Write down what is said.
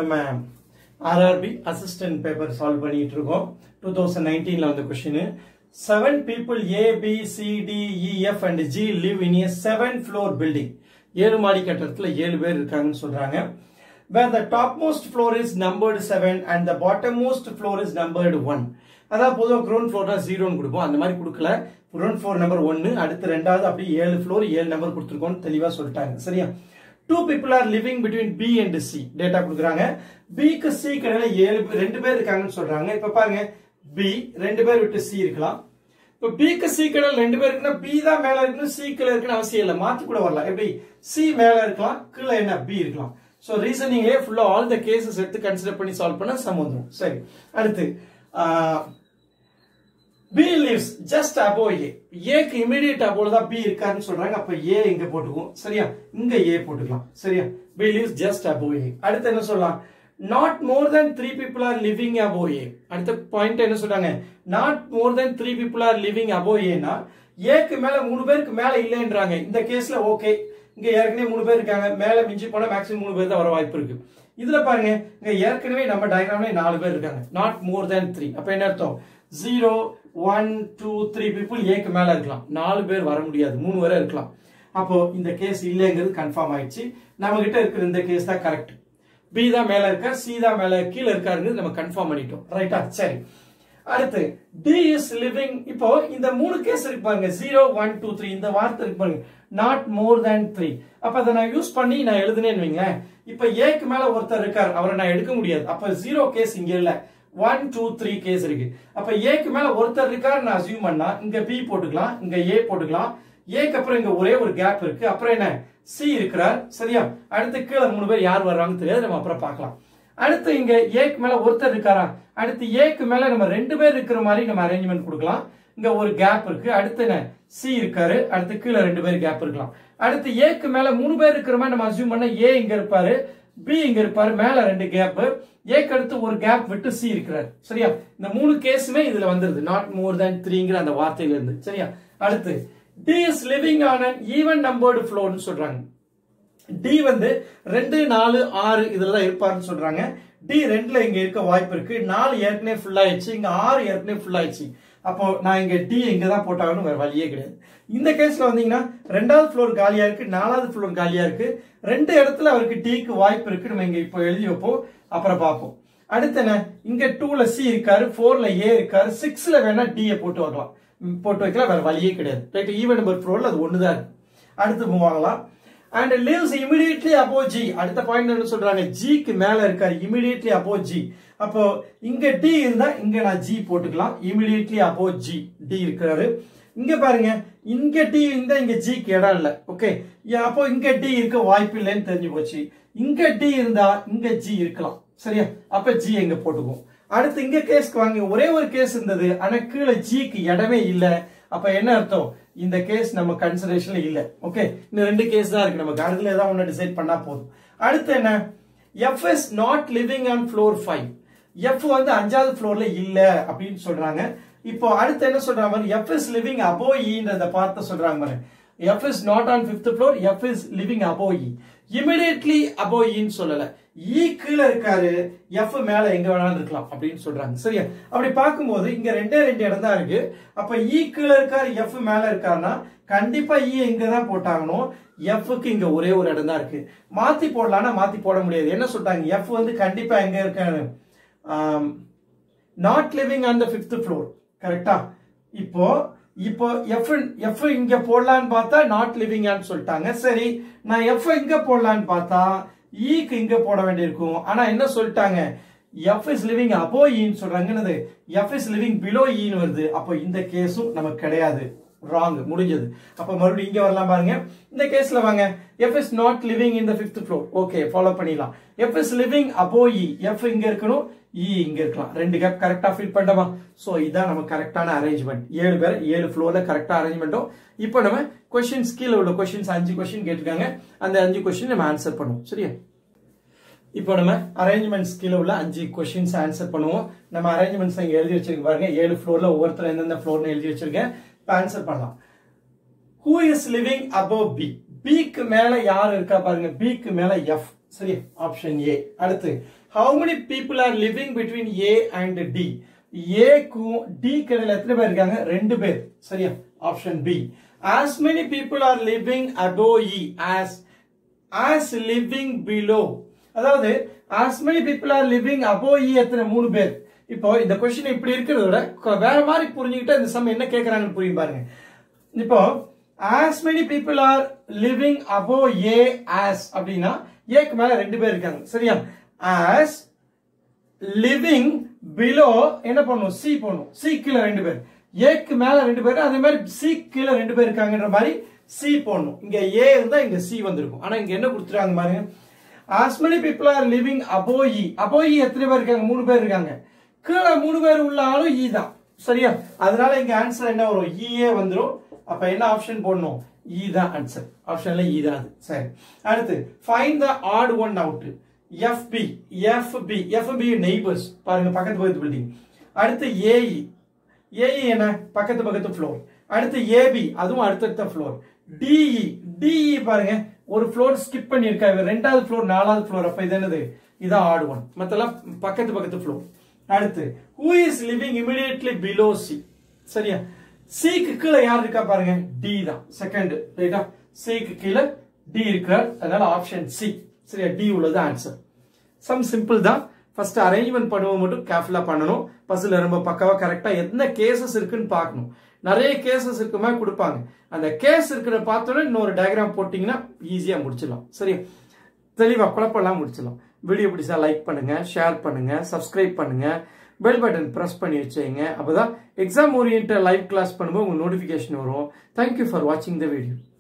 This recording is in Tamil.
நம்ம ஆர்ஆர்பி அசிஸ்டன்ட் பேப்பர் சால்வ் பண்ணிட்டு இருக்கோம் டூ தௌசண்ட் நைன்டீன்ல வந்த question seven people A B C D E F and G live in a seven floor building ஏழு மாடி கட்டடத்துல ஏழு பேர் இருக்காங்கன்னு சொல்றாங்க where the topmost floor is numbered 7 and the bottommost floor is numbered 1 அதாவது பொதுவாக கிரவுண்ட் ஃப்ளோர்னா ஜீரோன்னு கொடுப்போம் அந்த மாதிரி கொடுக்கல கிரவுண்ட் ஃப்ளோர் நம்பர் ஒன்னு அடுத்து ரெண்டாவது அப்படியே ஏழு ஃப்ளோர் ஏழு நம்பர் கொடுத்துருக்கோம்னு தெளிவா சொல்லிட்டாங்க சரியா two people are living between B and C data கொடுக்குறாங்க பிக்கு சி கடையில ஏழு பேர் ரெண்டு பேர் இருக்காங்கன்னு சொல்றாங்க இப்ப பாருங்க பி ரெண்டு பேர் விட்டு சி இருக்கலாம் இப்ப பிக்கு சி கடையில் ரெண்டு பேர் இருக்குன்னா பி தான் மேல இருக்கணும் சி கீழே இருக்குன்னு அவசியம் இல்லை மாத்தி கூட வரலாம் எப்படி சி மேல இருக்கலாம் கீழே என்ன பி இருக்கலாம் ஸோ ரீசனிங்லேயே ஃபுல்லாக ஆல் த கேசஸ் எடுத்து கன்சிடர் பண்ணி சால்வ் பண்ண சம் வந்துடும் சரி அடுத்து B lives just above A ஏக்கு இமீடியட் அபோல தான் பி இருக்காருன்னு சொல்றாங்க அப்ப ஏ இங்க போட்டுக்குவோம் சரியா இங்க ஏ போட்டுக்கலாம் சரியா B lives just above A அடுத்து என்ன சொல்லலாம் not more than three people are living above A அடுத்த பாயிண்ட் என்ன சொல்றாங்க not more than three people are living above ஏனா ஏக்கு மேல மூணு பேருக்கு மேல இல்லைன்றாங்க இந்த கேஸ்ல ஓகே இங்க ஏற்கனவே மூணு பேர் இருக்காங்க மேல மிஞ்சி போனா மேக்ஸிமம் மூணு பேர் தான் வர வாய்ப்பு இருக்கு இதுல பாருங்க இங்க ஏற்கனவே நம்ம டயக்ராம்ல நாலு பேர் இருக்காங்க நாட் மோர் தேன் த்ரீ அப்ப என்ன அர்த்தம் zero one two three people ஏக்கு மேல இருக்கலாம் நாலு பேர் வர முடியாது மூணு வரை இருக்கலாம் அப்போ இந்த கேஸ் இல்லைங்கிறது கன்ஃபார்ம் ஆயிடுச்சு நம்ம கிட்ட இருக்கிற இந்த கேஸ் தான் கரெக்ட் பி தான் மேல இருக்கார் சி தான் மேல கீழே இருக்காருங்கிறது நம்ம கன்ஃபார்ம் பண்ணிட்டோம் ரைட்டா சரி அடுத்து டி இஸ் லிவிங் இப்போ இந்த மூணு கேஸ் இருக்கு பாருங்க ஜீரோ ஒன் டூ த்ரீ இந்த வார்த்தை இருக்கு பாருங்க நாட் மோர் தேன் த்ரீ அப்ப அதை நான் யூஸ் பண்ணி நான் எழுதுனேன்னு வைங்களேன் இப்ப ஏக்கு மேல ஒருத்தர் இருக்கார் அவரை நான் எடுக்க முடியாது அப்ப ஜீரோ கேஸ் இங்க இல்ல ஒன் டூ த்ரீ கேஸ் இருக்கு அப்ப ஏக்கு மேல ஒருத்தர் இருக்கார் நான் அசியூம் பண்ணா இங்க பி போட்டுக்கலாம் இங்க ஏ போட்டுக்கலாம் ஏக்கு அப்புறம் இங்க ஒரே ஒரு கேப் இருக்கு அப்புறம் என்ன சி இருக்கிறார் சரியா அடுத்து கீழே மூணு பேர் யார் வர்றாங்கன்னு தெரியாது நம்ம அப்புறம் பார்க்கலாம் அடுத்து இங்க ஏக்கு மேல ஒருத்தர் இருக்காரா அடுத்து ஏக்கு மேல நம்ம ரெண்டு பேர் இருக்கிற மாதிரி நம்ம அரேஞ்ச்மெண்ட் கொடுக்கலாம் இங்க ஒரு கேப் இருக்கு அடுத்து என்ன சி இருக்காரு அடுத்து கீழே ரெண்டு பேர் கேப் இருக்கலாம் அடுத்து ஏக்கு மேல மூணு பேர் இருக்கிற மாதிரி நம்ம அசியூம் பண்ண ஏ இங்க இருப்பாரு பி இங்க இருப்பாரு மேல ரெண்டு கேப் ஏக்கு அடுத்து ஒரு கேப் விட்டு சி இருக்கிறாரு சரியா இந்த மூணு கேஸுமே இதுல வந்துருது நாட் மோர் தேன் த்ரீங்கிற அந்த வார்த்தையில இருந்து சரியா அடுத்து D is living on an even numbered ஃப்ளோர்னு சொல்றாங்க டி வந்து ரெண்டு நாலு ஆறு இதுல தான் இருப்பாருன்னு சொல்றாங்க டி ரெண்டுல இங்க இருக்க வாய்ப்பு இருக்கு நாலு ஏற்கனவே ஃபுல் ஆயிடுச்சு இங்க ஆறு ஏற்கனவே ஃபுல் ஆயிடுச்சு அப்போ நான் இங்க டி இங்க தான் போட்டாகணும் வேற வழியே கிடையாது இந்த கேஸ்ல வந்தீங்கன்னா ரெண்டாவது ஃப்ளோர் காலியா இருக்கு நாலாவது ஃப்ளோர் காலியா இருக்கு ரெண்டு இடத்துல அவருக்கு டீக்கு வாய்ப்பு இருக்கு நம்ம இங்க இப்போ எழுதி வைப்போம் அப்புறம் பார்ப்போம் அடுத்து என்ன இங்க டூல சி இருக்காரு போர்ல ஏ இருக்காரு சிக்ஸ்ல வேணா டியை போட்டு வைக்கலாம் போட்டு வைக்கலாம் வேற வழியே கிடையாது ரைட் ஈவன் நம்பர் ஃப்ளோர்ல அது ஒண்ணுதான் இருக்கு அடுத்து மூவ் ஆகலாம் and lives immediately above G அடுத்த பாயிண்ட் என்ன சொல்றாங்க ஜிக்கு மேல இருக்காரு இமிடியட்லி அபோ ஜி அப்போ இங்க டி இருந்தா இங்க நான் ஜி போட்டுக்கலாம் இமிடியட்லி அபோ ஜி டி இருக்கிறாரு இங்க பாருங்க இங்க டி இருந்தா இங்க ஜிக்கு இடம் இல்ல ஓகே அப்போ இங்க டி இருக்க வாய்ப்பு இல்லைன்னு தெரிஞ்சு போச்சு இங்க டி இருந்தா இங்க ஜி இருக்கலாம் சரியா அப்ப ஜி எங்க போட்டுக்குவோம் அடுத்து இங்க கேஸ்க்கு வாங்க ஒரே ஒரு கேஸ் இருந்தது ஆனா கீழே ஜிக்கு இடமே இல்ல அப்ப என்ன அர்த்தம் இந்த கேஸ் நம்ம கன்சிடரேஷன்ல இல்ல ஓகே இந்த ரெண்டு கேஸ் தான் இருக்கு நமக்கு அதுல ஏதாவது ஒண்ணு டிசைட் பண்ணா போதும் அடுத்து என்ன F is not living on floor five F வந்து அஞ்சாவது ஃப்ளோர்ல இல்ல அப்படின்னு சொல்றாங்க இப்போ அடுத்து என்ன சொல்றாங்க பாரு எஃப் இஸ் லிவிங் அபோ இன்றத பார்த்து சொல்றாங்க பாரு F is not on fifth floor F is living above E immediately above இன்னு சொல்லல இ கீழே இருக்காரு எஃப் மேல எங்க வேணாலும் இருக்கலாம் அப்படின்னு சொல்றாங்க சரியா அப்படி பார்க்கும்போது இங்க ரெண்டே ரெண்டு இடம் தான் இருக்கு அப்ப இ கீழே இருக்காரு எஃப் மேல இருக்காருன்னா கண்டிப்பா இ இங்க தான் போட்டாகணும் எஃப்க்கு இங்க ஒரே ஒரு இடம் தான் இருக்கு மாத்தி போடலாம்னா மாத்தி போட முடியாது என்ன சொல்றாங்க எஃப் வந்து கண்டிப்பா எங்க இருக்காரு not living on the fifth floor கரெக்டா இப்போ இப்போ எஃப் எஃப் இங்க போடலான்னு பார்த்தா நாட் லிவிங் ஆன்னு சொல்லிட்டாங்க சரி நான் எஃப் இங்க போடலான்னு பார்த்தா ஈக்கு இங்க போட வேண்டியிருக்கும் ஆனா என்ன சொல்லிட்டாங்க எஃப் இஸ் லிவிங் அபோ ஈன்னு சொல்றாங்க எஃப் இஸ் லிவிங் பிலோ ஈன்னு வருது அப்போ இந்த கேஸும் நமக்கு கிடையாது ராங் முடிஞ்சது அப்ப மறுபடியும் இங்க வரலாம் பாருங்க இந்த கேஸ்ல வாங்க F is not living in the fifth floor okay follow பண்ணிடலாம் F is living above E F இங்க இருக்கணும் இ இங்க இருக்கலாம் ரெண்டு கேப் கரெக்டா ஃபில் பண்ணமா சோ இதான் நம்ம கரெக்டான அரேஞ்ச்மெண்ட் ஏழு பேர் ஏழு ஃப்ளோர்ல கரெக்டா அரேஞ்ச்மெண்ட்டும் இப்போ நம்ம கொஸ்டின்ஸ் கீழே உள்ள கொஸ்டின்ஸ் அஞ்சு கொஸ்டின் கேட்டிருக்காங்க அந்த அஞ்சு கொஸ்டின் நம்ம ஆன்சர் பண்ணுவோம் சரியா இப்போ நம்ம அரேஞ்ச்மெண்ட்ஸ் கீழே உள்ள அஞ்சு கொஸ்டின்ஸ் ஆன்சர் பண்ணுவோம் நம்ம அரேஞ்ச்மெண்ட்ஸ் இங்க எழுதி வச்சிருக்கோம் பாருங்க ஏழு ஃப்ளோர்ல ஒவ்வொருத்தர் எந்தெந்த ஃப்ளோர்னு எழுதி வச்சிருக்கேன் இப்போ ஆன்சர் பண்ணலாம் who is living above B பிக்கு மேல யார் இருக்கா பாருங்க பிக்கு மேல எஃப் சரி ஆப்ஷன் ஏ அடுத்து how many people are living between A and D ஏக்கும் டி கடையில் எத்தனை பேர் இருக்காங்க ரெண்டு பேர் சரியா option B as many people are living above E as as living below அதாவது as many people are living above E எத்தனை மூணு பேர் இப்போ இந்த கொஸ்டின் இப்படி இருக்கிறத விட கொ- வேற மாதிரி புரிஞ்சுக்கிட்டா இந்த சம் என்ன கேட்கறாங்கன்னு புரியும் பாருங்க இப்போ as many people are living above A as அப்படின்னா ஏக்கு மேல ரெண்டு பேர் இருக்காங்க சரியா as லிவிங் பிலோ என்ன பண்ணும் சி பண்ணும் சி கீழே ரெண்டு பேர் ஏக்கு மேல ரெண்டு பேர் அதே மாதிரி சி கீழே ரெண்டு பேர் இருக்காங்கன்ற மாதிரி சி போடணும் இங்க ஏ இருந்தா இங்க சி வந்திருக்கும் ஆனா இங்க என்ன கொடுத்துருக்காங்க பாருங்க as many people are living above E above E எத்தனை பேர் இருக்காங்க மூணு பேர் இருக்காங்க கீழே மூணு பேர் உள்ள ஆளும் E தான் சரியா அதனால இங்க ஆன்சர் என்ன வரும் E ஏ வந்துரும் அப்ப என்ன ஆப்ஷன் போடணும் E தான் ஆன்சர் ஆப்ஷன்ல E தான் அது சரி அடுத்து find the odd one out FB FB FB neighbours பாருங்க பக்கத்து பக்கத்து பில்டிங் அடுத்து AE AE என்ன பக்கத்து பக்கத்து ஃப்ளோர் அடுத்து AB அதுவும் அடுத்தடுத்த ஃப்ளோர் DE DE பாருங்க ஒரு ஃப்ளோர் ஸ்கிப் பண்ணியிருக்காங்க ரெண்டாவது ஃப்ளோர் நாலாவது ஃப்ளோர் அப்ப இது என்னது இதான் ஆட் ஒன் மத்தெல்லாம் பக்கத்து பக்கத்து ஃப்ளோர் அடுத்து who is living immediately below C சரியா சிக்கு கீழே யார் இருக்கா பாருங்க டி தான் செகண்ட் ரைட்டா சிக்கு கீழே டி இருக்கிறார் அதனால ஆப்ஷன் சி சரியா டி உள்ளது ஆன்சர் சம் சிம்பிள் தான் ஃபர்ஸ்ட் அரேஞ்ச்மெண்ட் பண்ணுவோம் மட்டும் கேர்ஃபுல்லா பண்ணணும் பஸ்ல ரொம்ப பக்காவா கரெக்டா என்ன கேசஸ் இருக்குன்னு பார்க்கணும் நிறைய கேசஸ் இருக்க மாதிரி கொடுப்பாங்க அந்த கேஸ் இருக்கிற பார்த்தோன்னே இன்னொரு டயக்ராம் போட்டிங்கன்னா ஈஸியா முடிச்சிடலாம் சரியா தெளிவா குழப்பம்லாம் முடிச்சிடலாம் வீடியோ பிடிச்சா லைக் பண்ணுங்க ஷேர் பண்ணுங்க சப்ஸ்கிரைப் பண்ணுங்க பெல் பட்டன் பிரஸ் பண்ணி வச்சுங்க அப்பதான் எக்ஸாம் ஓரியன்ட் லைவ் கிளாஸ் பண்ணும்போது உங்களுக்கு நோட்டிஃபிகேஷன் வரும் தேங்க்யூ ஃபார் வாட்சிங் த வீடியோ